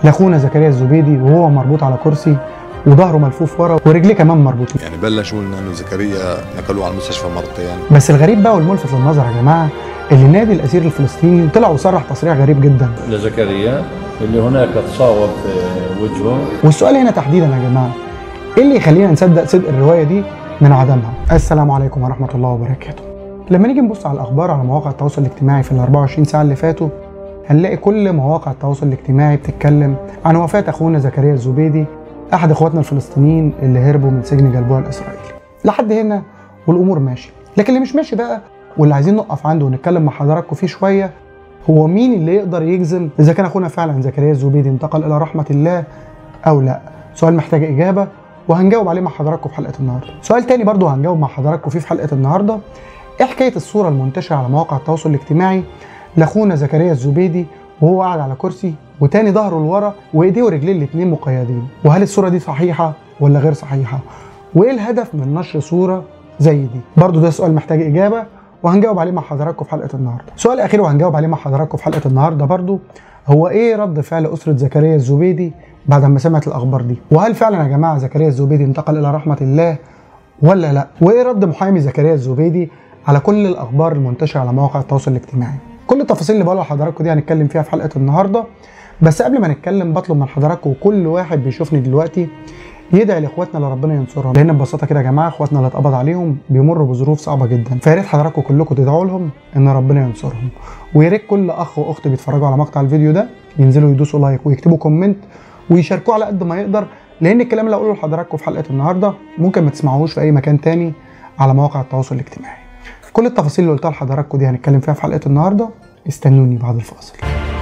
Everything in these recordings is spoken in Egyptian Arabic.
لاخونا زكريا الزبيدي وهو مربوط على كرسي وظهره ملفوف ورا ورجليه كمان مربوطين يعني بلشوا لنا انه زكريا نقلوه على المستشفى مرتين بس الغريب بقى والملفت للنظر يا جماعه اللي نادي الاسير الفلسطيني طلع وصرح تصريح غريب جدا لزكريا اللي هناك تصاوب في وجهه والسؤال هنا تحديدا يا جماعه ايه اللي يخلينا نصدق صدق الروايه دي من عدمها السلام عليكم ورحمه الله وبركاته لما نيجي نبص على الاخبار على مواقع التواصل الاجتماعي في ال 24 ساعه اللي فاتوا هنلاقي كل مواقع التواصل الاجتماعي بتتكلم عن وفاه اخونا زكريا الزبيدي احد اخواتنا الفلسطينيين اللي هربوا من سجن جلبوع الاسرائيلي لحد هنا والامور ماشي لكن اللي مش ماشي بقى واللي عايزين نقف عنده ونتكلم مع حضراتكم فيه شويه هو مين اللي يقدر يجزم اذا كان اخونا فعلا زكريا الزبيدي انتقل الى رحمه الله او لا سؤال محتاج اجابه وهنجاوب عليه مع حضراتكم في حلقه النهارده سؤال تاني برضو هنجاوب مع حضراتكم فيه في حلقه النهارده ايه حكايه الصوره المنتشره على مواقع التواصل الاجتماعي لاخونا زكريا الزبيدي وهو قاعد على كرسي وتاني ظهره لورا وايديه ورجليه الاتنين مقيدين وهل الصوره دي صحيحه ولا غير صحيحه وايه الهدف من نشر صوره زي دي برضو ده سؤال محتاج اجابه وهنجاوب عليه مع حضراتكم في حلقه النهارده سؤال اخير وهنجاوب عليه مع حضراتكم في حلقه النهارده برضو هو ايه رد فعل اسره زكريا الزبيدي بعد ما سمعت الاخبار دي وهل فعلا يا جماعه زكريا الزبيدي انتقل الى رحمه الله ولا لا وايه رد محامي زكريا الزبيدي على كل الاخبار المنتشره على مواقع التواصل الاجتماعي كل التفاصيل اللي بقولها لحضراتكم دي هنتكلم فيها في حلقه النهارده بس قبل ما نتكلم بطلب من حضراتكم وكل واحد بيشوفني دلوقتي يدعي لاخواتنا اللي ربنا ينصرهم لان ببساطه كده يا جماعه اخواتنا اللي اتقبض عليهم بيمروا بظروف صعبه جدا فيا ريت حضراتكم كلكم تدعوا لهم ان ربنا ينصرهم ويا ريت كل اخ واخت بيتفرجوا على مقطع الفيديو ده ينزلوا يدوسوا لايك ويكتبوا كومنت ويشاركوه على قد ما يقدر لان الكلام اللي هقوله لحضراتكم في حلقه النهارده ممكن ما تسمعوهوش في اي مكان تاني على مواقع التواصل الاجتماعي كل التفاصيل اللي قلتها لحضراتكم دي هنتكلم فيها في حلقه النهارده استنوني بعد الفاصل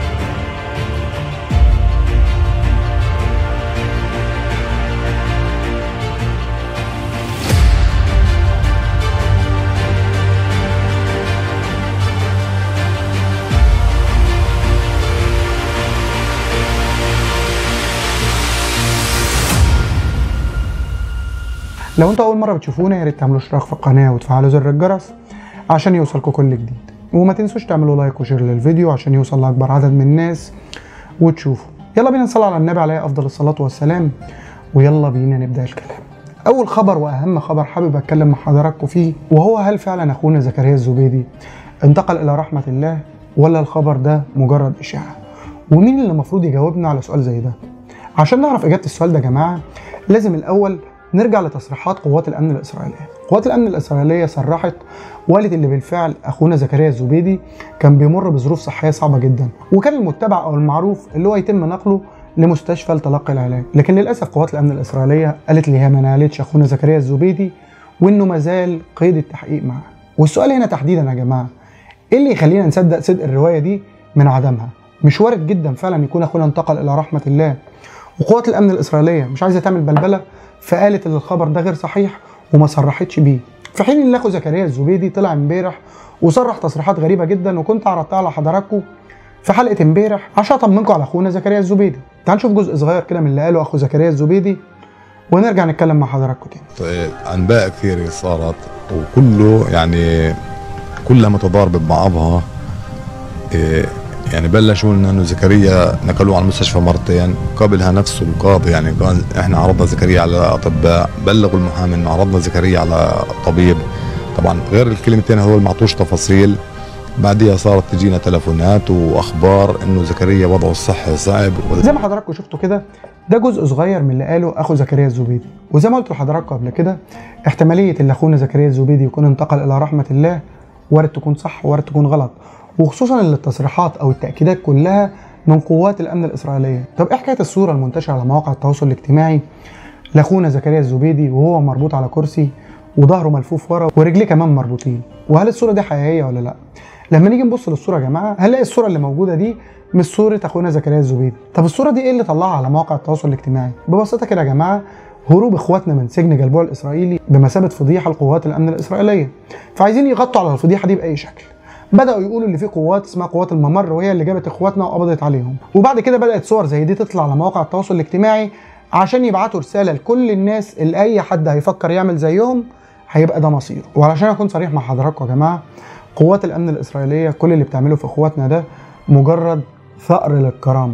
لو انتوا اول مره بتشوفونا يا ريت تعملوا اشتراك في القناه وتفعلوا زر الجرس عشان يوصلكم كل جديد وما تنسوش تعملوا لايك وشير للفيديو عشان يوصل لاكبر عدد من الناس وتشوفوا يلا بينا نصلي على النبي عليه افضل الصلاه والسلام ويلا بينا نبدا الكلام اول خبر واهم خبر حابب اتكلم مع حضراتكم فيه وهو هل فعلا اخونا زكريا الزبيدي انتقل الى رحمه الله ولا الخبر ده مجرد اشاعه ومين اللي المفروض يجاوبنا على سؤال زي ده عشان نعرف اجابه السؤال ده يا جماعه لازم الاول نرجع لتصريحات قوات الامن الاسرائيليه قوات الامن الاسرائيليه صرحت وقالت ان بالفعل اخونا زكريا الزبيدي كان بيمر بظروف صحيه صعبه جدا وكان المتبع او المعروف اللي هو يتم نقله لمستشفى لتلقي العلاج لكن للاسف قوات الامن الاسرائيليه قالت لي هي ما نالتش اخونا زكريا الزبيدي وانه ما زال قيد التحقيق معه والسؤال هنا تحديدا يا جماعه ايه اللي يخلينا نصدق صدق الروايه دي من عدمها مش وارد جدا فعلا يكون اخونا انتقل الى رحمه الله وقوات الامن الاسرائيليه مش عايزه تعمل بلبله فقالت ان الخبر ده غير صحيح وما صرحتش بيه في حين ان اخو زكريا الزبيدي طلع امبارح وصرح تصريحات غريبه جدا وكنت عرضتها على حضراتكم في حلقه امبارح عشان اطمنكم على اخونا زكريا الزبيدي تعال نشوف جزء صغير كده من اللي قاله اخو زكريا الزبيدي ونرجع نتكلم مع حضراتكم تاني طيب انباء كثيره صارت وكله يعني كلها متضاربه ببعضها إيه يعني بلشوا لنا انه زكريا نقلوه على المستشفى مرتين قبلها نفسه القاضي يعني قال احنا عرضنا زكريا على اطباء بلغوا المحامي انه عرضنا زكريا على طبيب طبعا غير الكلمتين هذول ما عطوش تفاصيل بعديها صارت تجينا تلفونات واخبار انه زكريا وضعه الصحي صعب زي ما حضراتكم شفتوا كده ده جزء صغير من اللي قاله اخو زكريا الزبيدي وزي ما قلت لحضراتكم قبل كده احتماليه ان اخونا زكريا الزبيدي يكون انتقل الى رحمه الله وارد تكون صح وارد تكون غلط وخصوصا ان التصريحات او التاكيدات كلها من قوات الامن الاسرائيليه طب ايه حكايه الصوره المنتشره على مواقع التواصل الاجتماعي لاخونا زكريا الزبيدي وهو مربوط على كرسي وظهره ملفوف ورا ورجليه كمان مربوطين وهل الصوره دي حقيقيه ولا لا لما نيجي نبص للصوره يا جماعه هنلاقي الصوره اللي موجوده دي مش صوره اخونا زكريا الزبيدي طب الصوره دي ايه اللي طلعها على مواقع التواصل الاجتماعي ببساطه كده يا جماعه هروب اخواتنا من سجن جلبوع الاسرائيلي بمثابه فضيحه لقوات الامن الاسرائيليه فعايزين يغطوا على الفضيحه دي باي شكل بداوا يقولوا ان في قوات اسمها قوات الممر وهي اللي جابت اخواتنا وقبضت عليهم وبعد كده بدات صور زي دي تطلع على مواقع التواصل الاجتماعي عشان يبعتوا رساله لكل الناس اللي اي حد هيفكر يعمل زيهم هيبقى ده مصيره وعلشان اكون صريح مع حضراتكم يا جماعه قوات الامن الاسرائيليه كل اللي بتعمله في اخواتنا ده مجرد ثأر للكرامه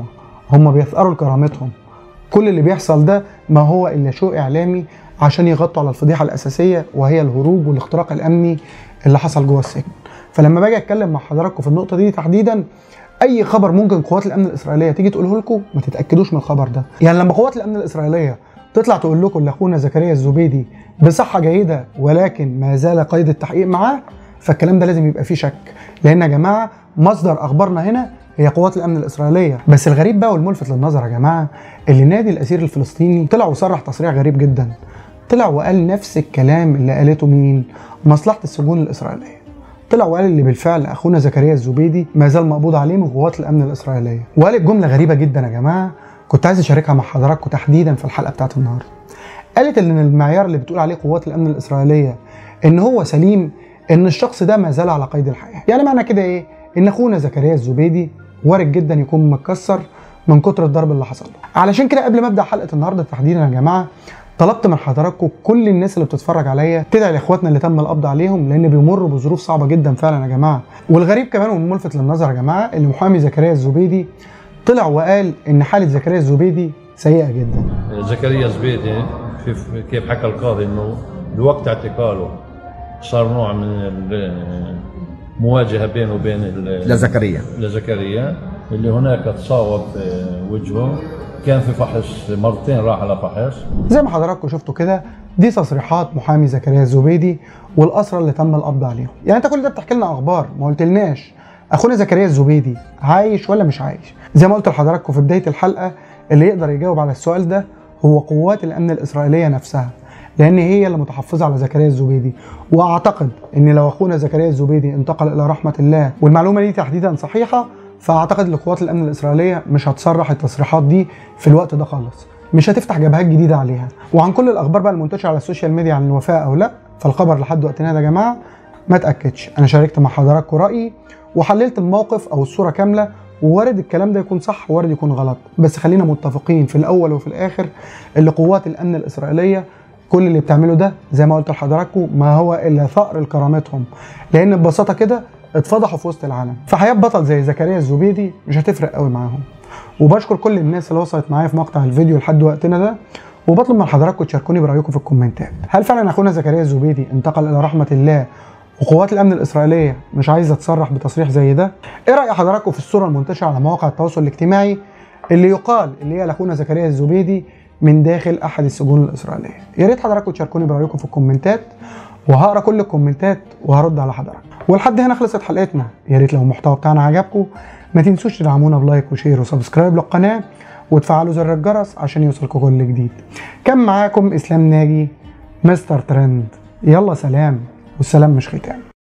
هم بيثأروا لكرامتهم كل اللي بيحصل ده ما هو الا شو اعلامي عشان يغطوا على الفضيحه الاساسيه وهي الهروب والاختراق الامني اللي حصل جوه السجن فلما باجي اتكلم مع حضراتكم في النقطه دي تحديدا اي خبر ممكن قوات الامن الاسرائيليه تيجي تقوله لكم ما تتاكدوش من الخبر ده يعني لما قوات الامن الاسرائيليه تطلع تقول لكم ان اخونا زكريا الزبيدي بصحه جيده ولكن ما زال قيد التحقيق معاه فالكلام ده لازم يبقى فيه شك لان يا جماعه مصدر اخبارنا هنا هي قوات الامن الاسرائيليه بس الغريب بقى والملفت للنظر يا جماعه اللي نادي الاسير الفلسطيني طلع وصرح تصريح غريب جدا طلع وقال نفس الكلام اللي قالته مين مصلحه السجون الاسرائيليه طلع وقال اللي بالفعل اخونا زكريا الزبيدي ما زال مقبوض عليه من قوات الامن الاسرائيليه وقال جمله غريبه جدا يا جماعه كنت عايز اشاركها مع حضراتكم تحديدا في الحلقه بتاعت النهارده قالت ان المعيار اللي بتقول عليه قوات الامن الاسرائيليه ان هو سليم ان الشخص ده ما زال على قيد الحياه يعني معنى كده ايه ان اخونا زكريا الزبيدي وارد جدا يكون متكسر من كتر الضرب اللي حصل له علشان كده قبل ما ابدا حلقه النهارده تحديدا يا جماعه طلبت من حضراتكم كل الناس اللي بتتفرج عليا تدعي لاخواتنا اللي تم القبض عليهم لان بيمروا بظروف صعبه جدا فعلا يا جماعه والغريب كمان والملفت للنظر يا جماعه ان محامي زكريا الزبيدي طلع وقال ان حاله زكريا الزبيدي سيئه جدا زكريا زبيدي كيف كيف حكى القاضي انه بوقت اعتقاله صار نوع من المواجهه بينه وبين ال- لزكريا لزكريا اللي هناك تصاوب في وجهه كان في فحص مرتين راح على فحص زي ما حضراتكم شفتوا كده دي تصريحات محامي زكريا الزبيدي والاسرى اللي تم القبض عليهم يعني انت كل ده بتحكي لنا اخبار ما قلتلناش اخونا زكريا الزبيدي عايش ولا مش عايش زي ما قلت لحضراتكم في بدايه الحلقه اللي يقدر يجاوب على السؤال ده هو قوات الامن الاسرائيليه نفسها لان هي اللي متحفظه على زكريا الزبيدي واعتقد ان لو اخونا زكريا الزبيدي انتقل الى رحمه الله والمعلومه دي تحديدا صحيحه فاعتقد ان قوات الامن الاسرائيليه مش هتصرح التصريحات دي في الوقت ده خالص مش هتفتح جبهات جديده عليها وعن كل الاخبار بقى المنتشره على السوشيال ميديا عن الوفاه او لا فالخبر لحد وقتنا ده يا جماعه ما اتاكدش انا شاركت مع حضراتكم رايي وحللت الموقف او الصوره كامله ووارد الكلام ده يكون صح ووارد يكون غلط بس خلينا متفقين في الاول وفي الاخر اللي قوات الامن الاسرائيليه كل اللي بتعمله ده زي ما قلت لحضراتكم ما هو الا ثأر لكرامتهم لان ببساطه كده اتفضحوا في وسط العالم فحياه بطل زي زكريا الزبيدي مش هتفرق قوي معاهم وبشكر كل الناس اللي وصلت معايا في مقطع الفيديو لحد وقتنا ده وبطلب من حضراتكم تشاركوني برايكم في الكومنتات هل فعلا اخونا زكريا الزبيدي انتقل الى رحمه الله وقوات الامن الاسرائيليه مش عايزه تصرح بتصريح زي ده ايه راي حضراتكم في الصوره المنتشره على مواقع التواصل الاجتماعي اللي يقال اللي هي لاخونا زكريا الزبيدي من داخل احد السجون الاسرائيليه يا ريت حضراتكم تشاركوني برايكم في الكومنتات وهقرا كل الكومنتات وهرد على حضراتكم ولحد هنا خلصت حلقتنا يا ريت لو المحتوى بتاعنا عجبكم ما تنسوش تدعمونا بلايك وشير وسبسكرايب للقناه وتفعلوا زر الجرس عشان يوصلكم كل جديد كان معاكم اسلام ناجي مستر ترند يلا سلام والسلام مش ختام